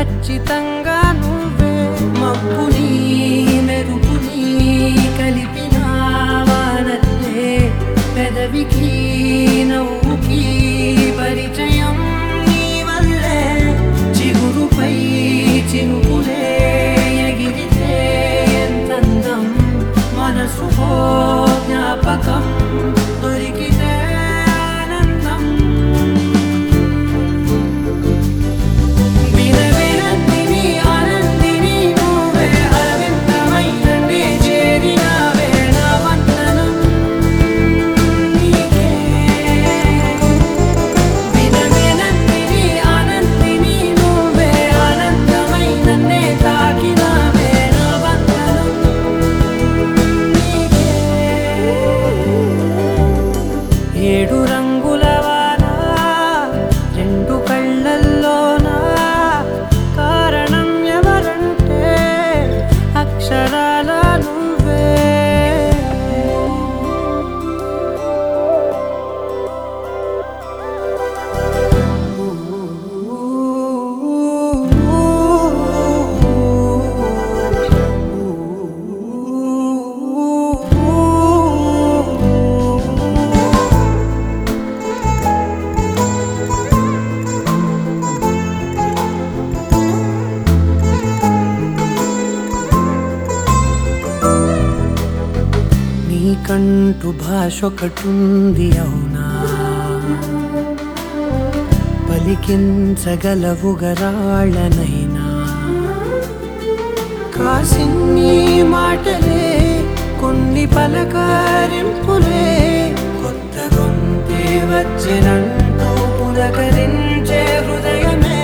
ఖచ్చితంగా నువ్వే మబ్బుని మెరుపుని కలిపిన వానల్లే పెదవికి నవ్వుకి పరిచయం నీ వల్లే చిగురుపై చినుకులే ఎగిరితే ఎంతందం మనసుకో జ్ఞాపకం దొరికితే ఆనందం వినవినందిని ఆనందిని నువ్వే అరవిందమైననే చేరినావే నా వందనం నీకే వినవినందిని ఆనందిని నువ్వే ఆనందమైననే తాకినావే నా వందనం నీకే ఏడు రంగుల వాన రెండు కళ్ళల్లోన కారణం ఎవరంటే అక్షరాల నువ్వే నీకంటూ భాష ఒకటుంది అవునా పలికించగలవు గరాళ్ళనైనా కాసిన్ని మాటలే కొన్ని పలకరింపులే కొత్త గొంతే వచ్చినంటూ పులకరించే హృదయమే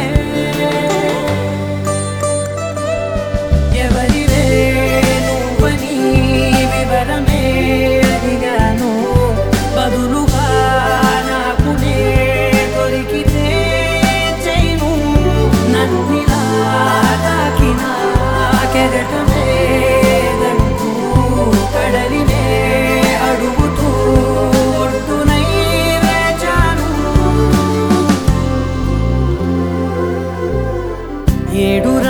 ఎవరివే నువ్వని వివరమే అడిగాను బదులుగా నాకునే దొరికితే చేయను నన్నిలా తాకిన కెరటమే దంటూ కడలినే అడుగుతూ ఒడ్డునై వేచాను ఏడు